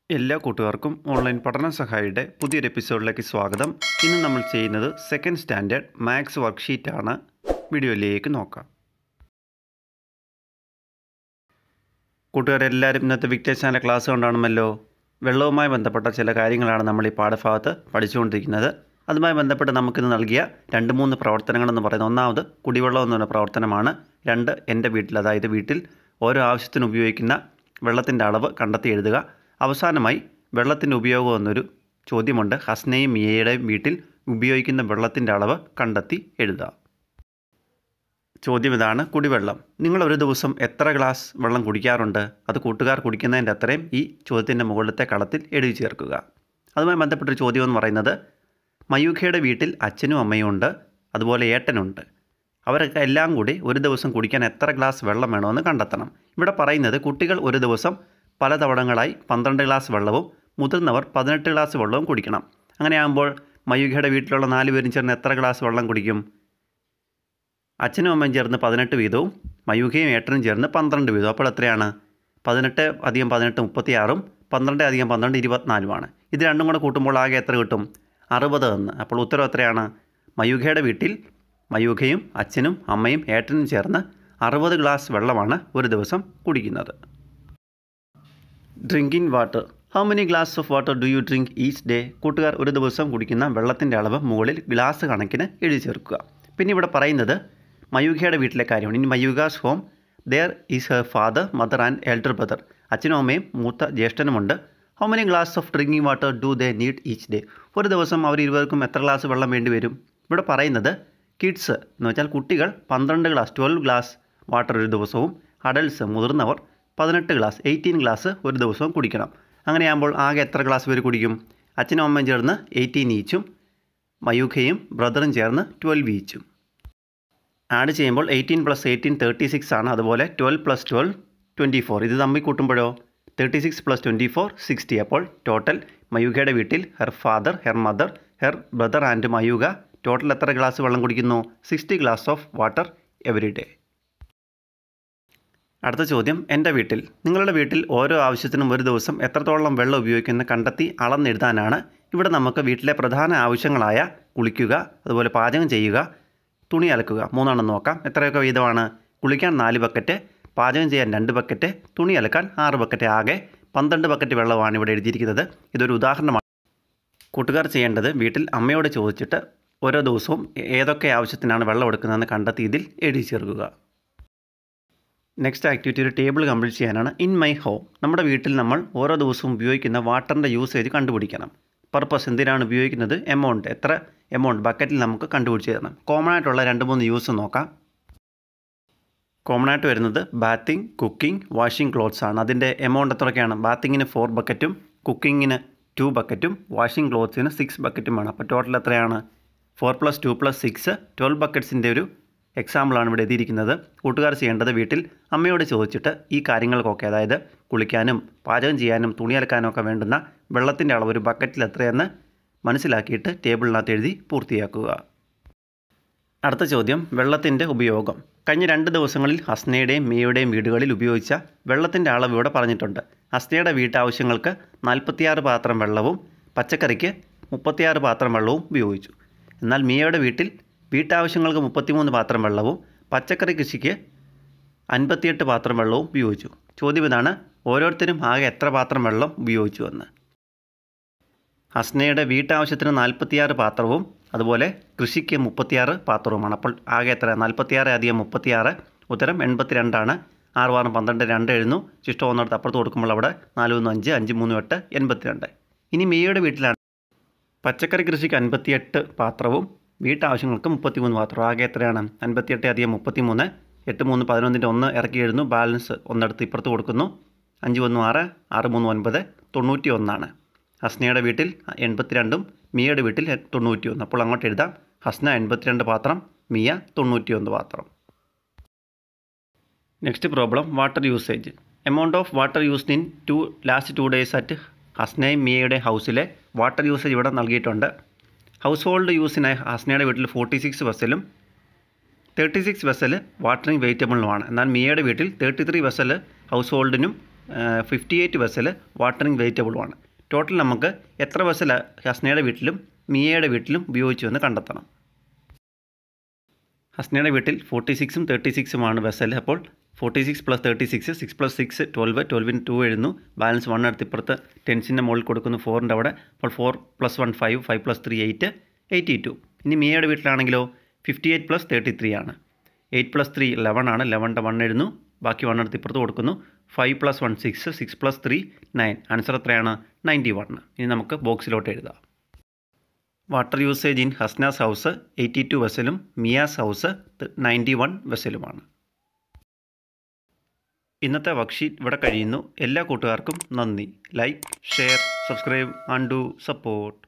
എല്ലാ കൂട്ടുകാർക്കും ഓൺലൈൻ പഠന സഹായിയുടെ പുതിയൊരു എപ്പിസോഡിലേക്ക് സ്വാഗതം ഇന്ന് നമ്മൾ ചെയ്യുന്നത് സെക്കൻഡ് സ്റ്റാൻഡേർഡ് മാത്സ് വർക്ക്ഷീറ്റാണ് വീഡിയോയിലേക്ക് നോക്കാം കൂട്ടുകാരെല്ലാവരും ഇന്നത്തെ വിക്ടേഴ്സ് ക്ലാസ് കൊണ്ടാണുമല്ലോ വെള്ളവുമായി ബന്ധപ്പെട്ട ചില കാര്യങ്ങളാണ് നമ്മൾ ഈ പാഠഭാഗത്ത് പഠിച്ചുകൊണ്ടിരിക്കുന്നത് അതുമായി ബന്ധപ്പെട്ട് നമുക്കിന്ന് നൽകിയ രണ്ട് മൂന്ന് പ്രവർത്തനങ്ങളെന്ന് പറയുന്നത് ഒന്നാമത് കുടിവെള്ളം എന്ന് പറയുന്ന പ്രവർത്തനമാണ് രണ്ട് എൻ്റെ വീട്ടിൽ അതായത് വീട്ടിൽ ഓരോ ആവശ്യത്തിന് ഉപയോഗിക്കുന്ന വെള്ളത്തിൻ്റെ അളവ് കണ്ടെത്തി എഴുതുക അവസാനമായി വെള്ളത്തിൻ്റെ ഉപയോഗം എന്നൊരു ചോദ്യമുണ്ട് ഹസ്നയും മിയയുടെയും വീട്ടിൽ ഉപയോഗിക്കുന്ന വെള്ളത്തിൻ്റെ അളവ് കണ്ടെത്തി എഴുതുക ചോദ്യം ഇതാണ് കുടിവെള്ളം നിങ്ങൾ ഒരു ദിവസം എത്ര ഗ്ലാസ് വെള്ളം കുടിക്കാറുണ്ട് അത് കൂട്ടുകാർ കുടിക്കുന്നതിൻ്റെ അത്രയും ഈ ചോദ്യത്തിൻ്റെ മുകളിലത്തെ കളത്തിൽ എഴുതി ചേർക്കുക അതുമായി ബന്ധപ്പെട്ടൊരു ചോദ്യം എന്ന് പറയുന്നത് മയൂഖയുടെ വീട്ടിൽ അച്ഛനും അമ്മയും ഉണ്ട് അതുപോലെ ഏട്ടനുണ്ട് അവരൊക്കെ എല്ലാം കൂടി ഒരു ദിവസം കുടിക്കാൻ എത്ര ഗ്ലാസ് വെള്ളം വേണമെന്ന് കണ്ടെത്തണം ഇവിടെ പറയുന്നത് കുട്ടികൾ ഒരു ദിവസം പല തവണകളായി പന്ത്രണ്ട് ഗ്ലാസ് വെള്ളവും മുതിർന്നവർ പതിനെട്ട് ഗ്ലാസ് വെള്ളവും കുടിക്കണം അങ്ങനെയാകുമ്പോൾ മയൂഖയുടെ വീട്ടിലുള്ള നാല് പേരും ചേർന്ന് എത്ര ഗ്ലാസ് വെള്ളം കുടിക്കും അച്ഛനും അമ്മയും ചേർന്ന് പതിനെട്ട് വീതവും മയൂഖയും ഏട്ടനും ചേർന്ന് പന്ത്രണ്ട് വീതവും അപ്പോൾ എത്രയാണ് പതിനെട്ട് അധികം പതിനെട്ട് മുപ്പത്തിയാറും പന്ത്രണ്ട് അധികം പന്ത്രണ്ട് ഇരുപത്തിനാലുമാണ് ഇത് രണ്ടും കൂടെ കൂട്ടുമ്പോൾ ആകെ എത്ര കിട്ടും അറുപത് എന്ന് അപ്പോൾ ഉത്തരം എത്രയാണ് മയൂഖയുടെ വീട്ടിൽ മയൂഖയും അച്ഛനും അമ്മയും ഏട്ടനും ചേർന്ന് അറുപത് ഗ്ലാസ് വെള്ളമാണ് ഒരു ദിവസം കുടിക്കുന്നത് drinking water how many glass of water do you drink each day കൂട്ടുകാർ ഒരു ദിവസം കുടിക്കുന്ന വെള്ളത്തിൻ്റെ അളവ് മുകളിൽ ഗ്ലാസ് കണക്കിന് എഴുതി ചേർക്കുക പിന്നെ ഇവിടെ പറയുന്നത് മയൂഖയുടെ വീട്ടിലെ കാര്യമാണ് ഇനി Mayukha's home there is her father mother and elder brother അച്ഛനും അമ്മയും മൂത്ത ജ്യേഷ്ഠനുമുണ്ട് how many glass of drinking water do they need each day ഒരു ദിവസം അവർ ഇരുവർക്കും എത്ര ഗ്ലാസ് വെള്ളം വേണ്ടി വരും ഇവിടെ പറയുന്നത് കിഡ്സ് എന്ന് വെച്ചാൽ കുട്ടികൾ പന്ത്രണ്ട് ഗ്ലാസ് ട്വൽവ് ഗ്ലാസ് വാട്ടർ ഒരു ദിവസവും അഡൽട്സ് മുതിർന്നവർ പതിനെട്ട് ഗ്ലാസ് എയ്റ്റീൻ ഗ്ലാസ് ഒരു ദിവസവും കുടിക്കണം അങ്ങനെയാകുമ്പോൾ ആകെ എത്ര ഗ്ലാസ് പേര് കുടിക്കും അച്ഛനും അമ്മയും ചേർന്ന് എയ്റ്റീൻ ഈച്ചും മയൂഖയും ബ്രദറും ചേർന്ന് ട്വൽവ് ഈച്ചും ആഡ് ചെയ്യുമ്പോൾ eighteen plus eighteen thirty six ആണ് അതുപോലെ twelve plus twelve twenty four ഇത് തമ്മിൽ കൂട്ടുമ്പോഴോ thirty six plus twenty four sixty അപ്പോൾ ടോട്ടൽ മയൂഖയുടെ വീട്ടിൽ her father her mother her brother and Mayukha total എത്ര ഗ്ലാസ് വെള്ളം കുടിക്കുന്നു sixty glass of water every day അടുത്ത ചോദ്യം എൻ്റെ വീട്ടിൽ നിങ്ങളുടെ വീട്ടിൽ ഓരോ ആവശ്യത്തിനും ഒരു ദിവസം എത്രത്തോളം വെള്ളം ഉപയോഗിക്കുന്ന കണ്ടെത്തി അളന്നെഴുതാനാണ് ഇവിടെ നമുക്ക് വീട്ടിലെ പ്രധാന ആവശ്യങ്ങളായ കുളിക്കുക അതുപോലെ പാചകം ചെയ്യുക തുണി അലക്കുക മൂന്നെണ്ണം നോക്കാം എത്രയൊക്കെ വീതമാണ് കുളിക്കാൻ നാല് ബക്കറ്റ് പാചകം ചെയ്യാൻ രണ്ട് ബക്കറ്റ് തുണി അലക്കാൻ ആറ് ബക്കറ്റ് ആകെ പന്ത്രണ്ട് ബക്കറ്റ് വെള്ളമാണ് ഇവിടെ എഴുതിയിരിക്കുന്നത് ഇതൊരു ഉദാഹരണമാണ് കൂട്ടുകാർ ചെയ്യേണ്ടത് വീട്ടിൽ അമ്മയോട് ചോദിച്ചിട്ട് ഓരോ ദിവസവും ഏതൊക്കെ ആവശ്യത്തിനാണ് വെള്ളം എടുക്കുന്നതെന്ന് കണ്ടെത്തി ഇതിൽ എഴുതി ചേർക്കുക നെക്സ്റ്റ് ആക്ടിവിറ്റി ഒരു ടേബിൾ കംപ്ലീറ്റ് ചെയ്യാനാണ് ഇൻ മൈ ഹോം നമ്മുടെ വീട്ടിൽ നമ്മൾ ഓരോ ദിവസവും ഉപയോഗിക്കുന്ന വാട്ടറിൻ്റെ യൂസേജ് കണ്ടുപിടിക്കണം പർപ്പസ് എന്തിനാണ് ഉപയോഗിക്കുന്നത് എമൗണ്ട് എത്ര എമൗണ്ട് ബക്കറ്റിൽ നമുക്ക് കണ്ടുപിടിച്ച് തരണം കോമൺ ആയിട്ടുള്ള രണ്ട് മൂന്ന് യൂസ് നോക്കാം കോമൺ ആയിട്ട് വരുന്നത് ബാത്തിങ് കുക്കിംഗ് വാഷിംഗ് ക്ലോത്ത്സ് ആണ് അതിൻ്റെ എമൗണ്ട് എത്രയൊക്കെയാണ് ബാത്തിങ്ങിന് ഫോർ ബക്കറ്റും കുക്കിങ്ങിന് ടു ബക്കറ്റും വാഷിംഗ് ക്ലോത്ത്സിന് സിക്സ് ബക്കറ്റുമാണ് അപ്പോൾ ടോട്ടൽ എത്രയാണ് four plus two plus six twelve ബക്കറ്റ്സിൻ്റെ ഒരു എക്സാമ്പിളാണ് ഇവിടെ എഴുതിയിരിക്കുന്നത് കൂട്ടുകാർ ചെയ്യേണ്ടത് വീട്ടിൽ അമ്മയോട് ചോദിച്ചിട്ട് ഈ കാര്യങ്ങൾക്കൊക്കെ അതായത് കുളിക്കാനും പാചകം ചെയ്യാനും തുണി അലക്കാനും ഒക്കെ വേണ്ടുന്ന വെള്ളത്തിൻ്റെ അളവ് ഒരു ബക്കറ്റിൽ എത്രയെന്ന് മനസ്സിലാക്കിയിട്ട് ടേബിളിനകത്ത് എഴുതി പൂർത്തിയാക്കുക അടുത്ത ചോദ്യം വെള്ളത്തിൻ്റെ ഉപയോഗം കഴിഞ്ഞ രണ്ട് ദിവസങ്ങളിൽ ഹസ്നയുടെയും മിയയുടെയും വീടുകളിൽ ഉപയോഗിച്ച വെള്ളത്തിൻ്റെ അളവ് ഇവിടെ പറഞ്ഞിട്ടുണ്ട് ഹസ്നയുടെ വീട്ടാവശ്യങ്ങൾക്ക് നാൽപ്പത്തിയാറ് പാത്രം വെള്ളവും പച്ചക്കറിക്ക് മുപ്പത്തിയാറ് പാത്രം വെള്ളവും ഉപയോഗിച്ചു എന്നാൽ മിയയുടെ വീട്ടിൽ വീട്ടാവശ്യങ്ങൾക്ക് മുപ്പത്തിമൂന്ന് പാത്രം വെള്ളവും പച്ചക്കറി കൃഷിക്ക് അൻപത്തിയെട്ട് പാത്രം വെള്ളവും ഉപയോഗിച്ചു ചോദ്യം ഇതാണ് ഓരോരുത്തരും ആകെ എത്ര പാത്രം വെള്ളം ഉപയോഗിച്ചു എന്ന് ഹസ്നയുടെ വീട്ടാവശ്യത്തിന് നാൽപ്പത്തിയാറ് പാത്രവും അതുപോലെ കൃഷിക്ക് മുപ്പത്തിയാറ് പാത്രവുമാണ് അപ്പോൾ ആകെ എത്ര നാൽപ്പത്തിയാറ് അധികം മുപ്പത്തിയാറ് ഉത്തരം എൺപത്തിരണ്ടാണ് ആറ് ആറും പന്ത്രണ്ട് രണ്ട് എഴുന്നു ശിഷ്ടം ഒന്നിടത്ത് അപ്പുറത്ത് കൊടുക്കുമ്പോൾ അവിടെ നാല് ഒന്ന് അഞ്ച് അഞ്ച് മൂന്ന് എട്ട് എൺപത്തിരണ്ട് ഇനി മെയ്യുടെ വീട്ടിലാണ് പച്ചക്കറി കൃഷിക്ക് അൻപത്തിയെട്ട് പാത്രവും വീട്ടാവശ്യങ്ങൾക്ക് മുപ്പത്തിമൂന്ന് പാത്രം ആകെ എത്രയാണ് അൻപത്തിയെട്ട് അധികം മുപ്പത്തിമൂന്ന് എട്ട് മൂന്ന് പതിനൊന്നിൻ്റെ ഒന്ന് ഇറക്കി എഴുതുന്നു ബാലൻസ് ഒന്നെടുത്ത് ഇപ്പുറത്ത് കൊടുക്കുന്നു അഞ്ച് ഒന്ന് ആറ് ആറ് മൂന്ന് ഒൻപത് തൊണ്ണൂറ്റി ഒന്നാണ് ഹസ്നയുടെ വീട്ടിൽ എൺപത്തിരണ്ടും മിയയുടെ വീട്ടിൽ തൊണ്ണൂറ്റി ഒന്ന് അപ്പോൾ അങ്ങോട്ട് എഴുതാം ഹസ്ന എൺപത്തിരണ്ട് പാത്രം മിയ തൊണ്ണൂറ്റി ഒന്ന് പാത്രം next problem water usage amount of water used in to last two days at ഹസ്നയും മിയയുടെ ഹൗസിലെ വാട്ടർ യൂസേജ് ഇവിടെ നൽകിയിട്ടുണ്ട് ഹൗസ് ഹോൾഡ് യൂസിനായി ഹസ്നയുടെ വീട്ടിൽ ഫോർട്ടി സിക്സ് വെസലും തേർട്ടി സിക്സ് വെസൽ വാട്ടറിങ് വെജിറ്റബിളിനുമാണ് എന്നാൽ മിയയുടെ വീട്ടിൽ തേർട്ടി ത്രീ വെസൽ ഹൗസ് ഹോൾഡിനും ഫിഫ്റ്റി എയ്റ്റ് വെസൽ വാട്ടറിങ് വെജിറ്റബിളുമാണ് ടോട്ടൽ നമുക്ക് എത്ര വെസൽ ഹസ്നയുടെ വീട്ടിലും മിയയുടെ വീട്ടിലും ഉപയോഗിച്ചു എന്ന് കണ്ടെത്തണം ഹസ്നയുടെ വീട്ടിൽ ഫോർട്ടി സിക്സും തേർട്ടി സിക്സുമാണ് വെസൽ അപ്പോൾ forty six plus thirty six six plus six twelve ട്വൽവിന് ടു എഴുതുന്നു ബാലൻസ് വൺ എടുത്ത് ഇപ്പുറത്ത് ടെൻസിൻ്റെ മുകളിൽ കൊടുക്കുന്നു ഫോറിൻ്റെ അവിടെ അപ്പോൾ four plus one five five plus three eight eighty two ഇനി മിയയുടെ വീട്ടിലാണെങ്കിലോ fifty eight plus thirty three ആണ് എയ്റ്റ് പ്ലസ് ത്രീ ലെവൻ ആണ് ലെവൻ്റെ വൺ എഴുതുന്നു ബാക്കി വൺ എടുത്ത് ഇപ്പുറത്ത് കൊടുക്കുന്നു five plus one six six plus three nine answer എത്രയാണ് നയൻറ്റി വൺ ഇനി നമുക്ക് ബോക്സിലോട്ട് എഴുതാം water usage in Hasna's house eighty two വെസലും മിയാസ് ഹൗസ് നയൻറ്റി വൺ വെസലുമാണ് ഇന്നത്തെ വർക്ക്ഷീറ്റ് ഇവിടെ കഴിയുന്നു എല്ലാ കൂട്ടുകാർക്കും നന്ദി like share subscribe and do support